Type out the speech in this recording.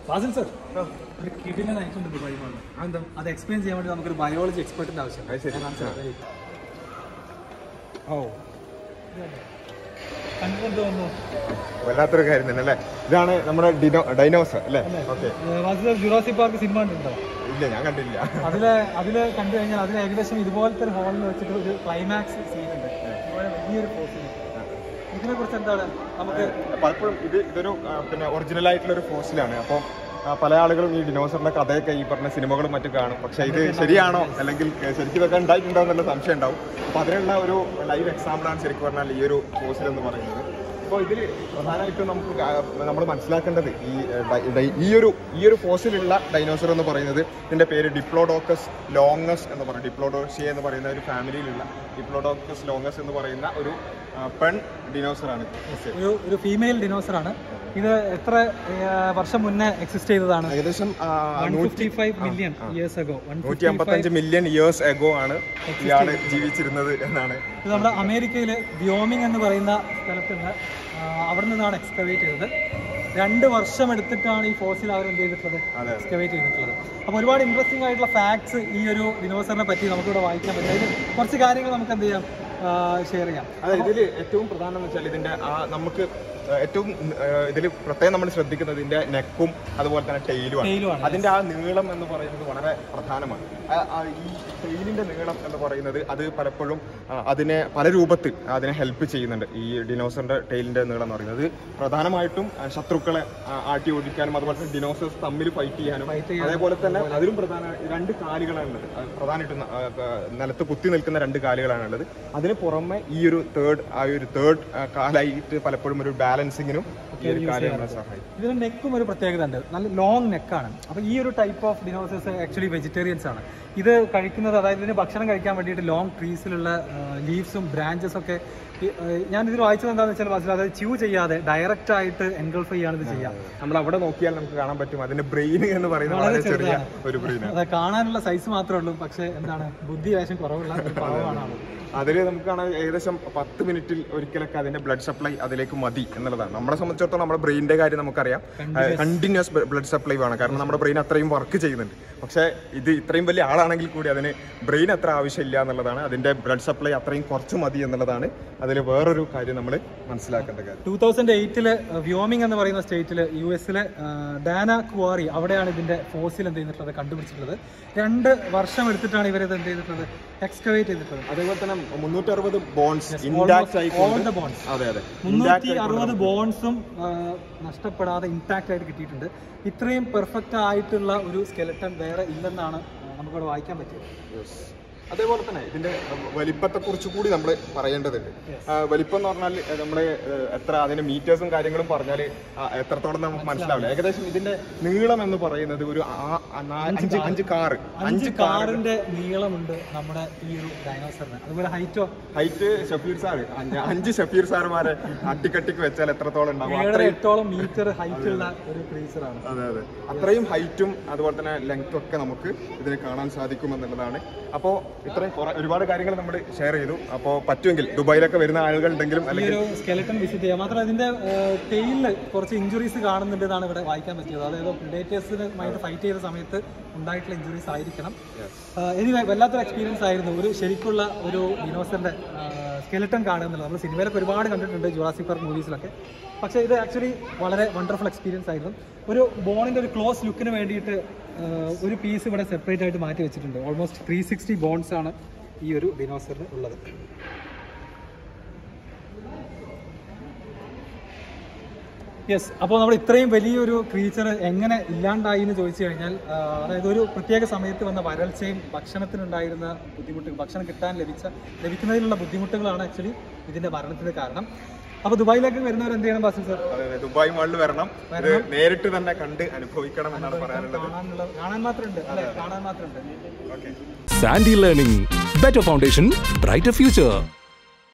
Fazil sir ഒരു കിടിലൻ ആയിട്ടുണ്ട് ദുബായ് മാളിൽ എന്താ അത് എക്സ്പ്ലെയിൻ ചെയ്യാൻ വേണ്ടി നമുക്കൊരു ബയോളജി എക്സ്പെർട്ടിന്റെ അത് ശരി. ആവശ്യമാണ് ഓ കണ്ടുകൊണ്ട് വന്നു വല്ലാത്തൊരു കാര്യം തന്നെ അല്ലേ ഇതാണ് നമ്മുടെ ഡിനോ ഡൈനോസർ അല്ലേ okay Fazil Jurassic park cinema കണ്ടിട്ടുണ്ടോ ഇല്ല ഞാൻ കണ്ടില്ല അതില് അതില് കണ്ടു കഴിഞ്ഞാൽ അതിൽ ഏകദേശം ഇതുപോലത്തെ ഒരു ഹോളിൽ വെച്ചിട്ട് ഒരു ക്ലൈമാക്സ് സീൻ ഉണ്ട് ഇതുപോലെ വലിയൊരു പോസിന് ഇതിനെ കുറിച്ച് എന്താണ് നമുക്ക് പലപ്പോഴും ഇത് ഇതൊരു ആ, പിന്നെ ഒറിജിനൽ ആയിട്ടുള്ള ഒരു ഫോസിലാണ് അപ്പോൾ പല ആളുകളും ഈ ഡിനോസറിന്റെ കഥയൊക്കെ ഈ പറഞ്ഞ സിനിമകളും മറ്റും കാണും പക്ഷെ ഇത് ശരിയാണോ അല്ലെങ്കിൽ ഏ, ശരിക്കും ഇതൊക്കെ ഉണ്ടായിട്ടുണ്ടോ എന്നുള്ള സംശയം ഉണ്ടാവും അപ്പൊ അതിനുള്ള ഒരു ലൈവ് എക്സാമ്പിൾ ആണ് ശരിക്കും പറഞ്ഞാൽ ഈ ഒരു ഫോസിൽ എന്ന് പറയുന്നത് അപ്പോൾ ഇതിൽ പ്രധാനമായിട്ടും നമുക്ക് നമ്മൾ മനസ്സിലാക്കേണ്ടത് ഈ ഏ, ഡൈ- ഡൈ- ഈ ഒരു ഈ ഒരു ഫോസിലുള്ള ഡൈനോസർ എന്ന് പറയുന്നത് ഇതിന്റെ പേര് ഡിപ്ലോഡോക്കസ് ലോങ്ങസ് എന്ന് പറയും ഡിപ്ലോഡോഷിയ എന്ന് പറയുന്ന ഒരു ഫാമിലിയിലുള്ള ഡിപ്ലോഡോക്കസ് ലോങ്ങസ് എന്ന് പറയുന്ന ഒരു ആ, പെൺ ഡിനോസർ ആണ് ഇത്. ഒരു ഒരു ഫീമെയിൽ ഡിനോസർ ആണ് ഇത് എത്ര ആ, വർഷം മുന്നേ എക്സിസ്റ്റ് ചെയ്തതാണ് ഏകദേശം ആ, വൺ നൂറ്റി fifty five million years ago one നൂറ്റി അമ്പത്തഞ്ച് മില്യൺ ഇയേഴ്സ് എഗോ ആണ് ഇയാള് ജീവിച്ചിരുന്നത് എന്നാണ് ഇത് നമ്മുടെ അമേരിക്കയിൽ വ്യോമിംഗ് എന്ന് പറയുന്ന സ്ഥലത്തുനിന്ന് ആ, അവിടെ നിന്നാണ് എക്സ്കവേറ്റ് ചെയ്തത് രണ്ട് വർഷം എടുത്തിട്ടാണ് ഈ ഫോസിൽ അവർ എന്ത് ചെയ്തിട്ടുള്ളത് അതെ. എക്സ്കവേറ്റ് ചെയ്തിട്ടുള്ളത് അപ്പോൾ ഒരുപാട് ഇൻട്രസ്റ്റിംഗ് ആയിട്ടുള്ള ഫാക്ട്സ് ഈ ഒരു ദിനോസറിനെ പറ്റി നമുക്കിവിടെ വായിക്കാൻ പറ്റും അതിൽ കുറച്ച് കാര്യങ്ങൾ നമുക്ക് എന്ത് ചെയ്യാം ഷെയർ ചെയ്യാം അതെ ഇതിൽ ഏറ്റവും പ്രധാനം എന്ന് വെച്ചാൽ ഇതിന്റെ ആ നമുക്ക് ഏറ്റവും ഇതിൽ പ്രത്യേകം നമ്മൾ ശ്രദ്ധിക്കുന്നത് ഇതിന്റെ നെക്കും അതുപോലെ തന്നെ ടെയിലുമാണ് ടെയിലുമാണ് അതിന്റെ ആ നീളം എന്ന് പറയുന്നത് വളരെ പ്രധാനമാണ് ആ- ആ ഈ ടെയിലിന്റെ നീളം എന്ന് പറയുന്നത് അത് പലപ്പോഴും ആ, അതിനെ പല രൂപത്തിൽ അതിനെ ഹെൽപ്പ് ചെയ്യുന്നുണ്ട് ഈ ഡിനോസറിന്റെ ടെയിലിന്റെ നീളം എന്ന് പറയുന്നത് പ്രധാനമായിട്ടും ആ, ശത്രുക്കളെ ആ, ആട്ടി ഓടിക്കാനും അതുപോലെ തന്നെ ഡിനോസേഴ്സ് തമ്മിൽ ഫൈറ്റ് ചെയ്യാനും Fight ചെയ്യാനും അതേപോലെ തന്നെ അതിലും പ്രധാന രണ്ട് കാലുകളാണ് ഉള്ളത് അത് പ്രധാനമായിട്ടും ന- ആ, ആ, നിലത്ത് കുത്തി നിൽക്കുന്ന രണ്ട് കാലുകളാണ് ഉള്ളത് അതിന് പുറമെ ഈ ഒരു തേർഡ് ആ ഒരു തേർഡ് കാലായിട്ട് പലപ്പോഴും ഒരു ബാലൻസിങ്ങിനും ഈ ഒരു കാല് നമ്മളെ സഹായിക്കും ഇതിന് നെക്കും ഒരു പ്രത്യേകത ഉണ്ട് നല്ല ലോങ് നെക്കാണ് അപ്പോൾ ഈ ഒരു type of dinosaurs actually vegetarians ആണ് ഇത് കഴിക്കുന്നത് അതായത് ഇതിന് ഭക്ഷണം കഴിക്കാൻ വേണ്ടിയിട്ട് ലോങ് ട്രീസിലുള്ള ലീവ്സും ബ്രാഞ്ചസ് ഒക്കെ ഈ, ആ, ഞാൻ ഇതിൽ വായിച്ചത് എന്താണെന്ന് വെച്ചാൽ മനസ്സിലായി അതായത് ച്യൂ ചെയ്യാതെ ഡയറക്റ്റ് ആയിട്ട് എൻഗൾഫ് ചെയ്യാണ് ഇത് ചെയ്യുക നമ്മൾ അവിടെ നോക്കിയാൽ നമുക്ക് കാണാൻ പറ്റും അതിന്റെ ബ്രെയിൻ എന്ന് പറയുന്നത് വളരെ ചെറിയ ഒരു ബ്രെയിൻ അത് കാണാനുള്ള സൈസ് മാത്രമേ ഉള്ളൂ പക്ഷേ എന്താണ് ബുദ്ധി വേഷം കുറവുള്ള ഒരു പാവമാണ് ആള്. അതിൽ നമുക്ക് കാണാൻ ഏകദേശം പത്ത് മിനിറ്റിൽ ഒരിക്കലൊക്കെ അതിന്റെ ബ്ലഡ് സപ്ലൈ അതിലേക്ക് മതി എന്നുള്ളതാണ് നമ്മളെ സംബന്ധിച്ചിടത്തോളം നമ്മുടെ ബ്രെയിനിന്റെ കാര്യം നമുക്കറിയാം കണ്ടിന്യൂസ് ബ്ലഡ് സപ്ലൈ വേണം കാരണം നമ്മുടെ ബ്രെയിൻ അത്രയും വർക്ക് ചെയ്യുന്നുണ്ട് പക്ഷേ ഇത് ഇത്രയും വലിയ ആളാണെങ്കിൽ കൂടി അതിന് ബ്രെയിൻ അത്ര ആവശ്യമില്ല എന്നുള്ളതാണ് അതിന്റെ ബ്ലഡ് സപ്ലൈ അത്രയും കുറച്ച് മതി എന്നുള്ളതാണ് അതിൽ വേറൊരു കാര്യം നമ്മൾ മനസ്സിലാക്കേണ്ട കാര്യം ടൂ തൗസൻഡ് എയ്റ്റില് വ്യോമിംഗ് എന്ന് പറയുന്ന സ്റ്റേറ്റിൽ യു എസിലെ ഡാന കുവാറി അവിടെയാണ് ഇതിന്റെ ഫോസിൽ എന്ത് ചെയ്തിട്ടുള്ളത് കണ്ടുപിടിച്ചിട്ടുള്ളത് രണ്ട് വർഷം എടുത്തിട്ടാണ് ഇവർ ഇത് എന്ത് ചെയ്തിട്ടുള്ളത് എക്സ്കവേറ്റ് ചെയ്തിട്ടുള്ളത് അതേപോലെ തന്നെ മുന്നൂറ്റി അറുപത് ബോൺസ് ഇൻഡാക്ട് ഓൾ ആയിക്കൊണ്ട് ദ ബോൺസ് അതെ അതെ മുന്നൂറ്റി അറുപത് ബോൺസും നഷ്ടപ്പെടാതെ ഇൻടാക്റ്റ് ആയിട്ട് കിട്ടിയിട്ടുണ്ട് ഇത്രയും പെർഫെക്റ്റ് ആയിട്ടുള്ള ഒരു സ്കെലട്ടൺ വേറെ ഇല്ലെന്നാണ് ആ, നമുക്കവിടെ വായിക്കാൻ പറ്റിയത് അതേപോലെ തന്നെ ഇതിന്റെ വലിപ്പത്തെ കുറിച്ച് കൂടി നമ്മൾ പറയേണ്ടതുണ്ട് ആ, വലിപ്പം എന്ന് പറഞ്ഞാൽ നമ്മൾ എത്ര അതിന്റെ മീറ്റേഴ്സും കാര്യങ്ങളും പറഞ്ഞാൽ എത്രത്തോളം നമുക്ക് മനസ്സിലാവില്ല ഏകദേശം ഇതിന്റെ നീളം എന്ന് പറയുന്നത് ഒരു ആ- ആ നാ- അഞ്ച് അഞ്ച് കാറ് അഞ്ച് കാറിന്റെ നീളമുണ്ട് നമ്മുടെ ഈ ഒരു ഡൈനോസറിന് അതുപോലെ ഹൈറ്റോ ഹൈറ്റ് ഷഫീർ സാർ അഞ്ച് ഷഫീർ സാറുമാരെ അട്ടിക്കട്ടിക്ക് വെച്ചാൽ എത്രത്തോളം ഉണ്ടാവും ഏഴര എട്ടോളം മീറ്റർ ഹൈറ്റ് ഉള്ള ഒരു ക്രീസറാണ് അതെ അതെ അത്രയും ഹൈറ്റും അതുപോലെ തന്നെ ലെങ്ത്തും ഒക്കെ നമുക്ക് ഇതിന് കാണാൻ സാധിക്കുമെന്നുള്ളതാണ് അപ്പോൾ ഇത്രയും കുറെ ഒരുപാട് കാര്യങ്ങൾ നമ്മൾ ഷെയർ ചെയ്തു അപ്പോൾ പറ്റുമെങ്കിൽ ദുബായിലൊക്കെ വരുന്ന ആളുകൾ ഉണ്ടെങ്കിലും ഈ അല്ലെങ്കിൽ ഒരു സ്കെലട്ടൺ വിസിറ്റ് ചെയ്യാം മാത്രമല്ല ഇതിന്റെ ടെയിലിൽ കുറച്ച് ഇഞ്ചുറീസ് കാണുന്നുണ്ട് എന്നാണ് ഇവിടെ വായിക്കാൻ പറ്റിയത് അതായത് പ്രിഡേറ്റേഴ്സിനുമായിട്ട് ഫൈറ്റ് ചെയ്ത സമയത്ത് ഉണ്ടായിട്ടുള്ള ഇഞ്ചുറീസ് ആയിരിക്കണം ഇനി വല്ലാത്തൊരു എക്സ്പീരിയൻസ് ആയിരുന്നു ഒരു ശരിക്കുള്ള ഒരു ഡിനോസറിന്റെ സ്കെലട്ടൺ കാണുന്നുള്ളത് നമ്മൾ സിനിമയിലൊക്കെ ഒരുപാട് കണ്ടിട്ടുണ്ട് ജുറാസി പാർക്ക് മൂവീസിലൊക്കെ പക്ഷേ ഇത് ആക്ച്വലി വളരെ വണ്ടർഫുൾ എക്സ്പീരിയൻസ് ആയിരുന്നു ഒരു ബോണിന്റെ ഒരു ക്ലോസ് ലുക്കിന് വേണ്ടിയിട്ട് ആ, ഒരു പീസ് ഇവിടെ സെപ്പറേറ്റ് ആയിട്ട് മാറ്റി വെച്ചിട്ടുണ്ട് ഓൾമോസ്റ്റ് ത്രീ സിക്സ്റ്റി ബോൺസ് ആണ് ഈ ഒരു ഡിനോസറിന് ഉള്ളത് യെസ് അപ്പോൾ നമ്മൾ ഇത്രയും വലിയൊരു ക്രീച്ചർ എങ്ങനെ ഇല്ലാണ്ടായി എന്ന് ചോദിച്ചു കഴിഞ്ഞാൽ ആ, അതായത് ഒരു പ്രത്യേക സമയത്ത് വന്ന വരൾച്ചയും ഭക്ഷണത്തിനുണ്ടായിരുന്ന ബുദ്ധിമുട്ട് ഭക്ഷണം കിട്ടാൻ ലഭിച്ച ലഭിക്കുന്നതിലുള്ള ബുദ്ധിമുട്ടുകളാണ് ആക്ച്വലി ഇതിന്റെ മരണത്തിന് കാരണം അപ്പോൾ ദുബായിലേക്ക് വരുന്നവർ എന്ത് ചെയ്യണം ബാസിൽ സർ അതെ, അതെ, ദുബായ് മാളിൽ വരണം ഇത് നേരിട്ട് തന്നെ കണ്ട് അനുഭവിക്കണം എന്നാണ് പറയാനുള്ളത് കാണാനുള്ള കാണാൻ മാത്രമുണ്ട് അല്ലെ കാണാൻ മാത്രമുണ്ട് okay Sandy Learning. Better foundation, brighter future.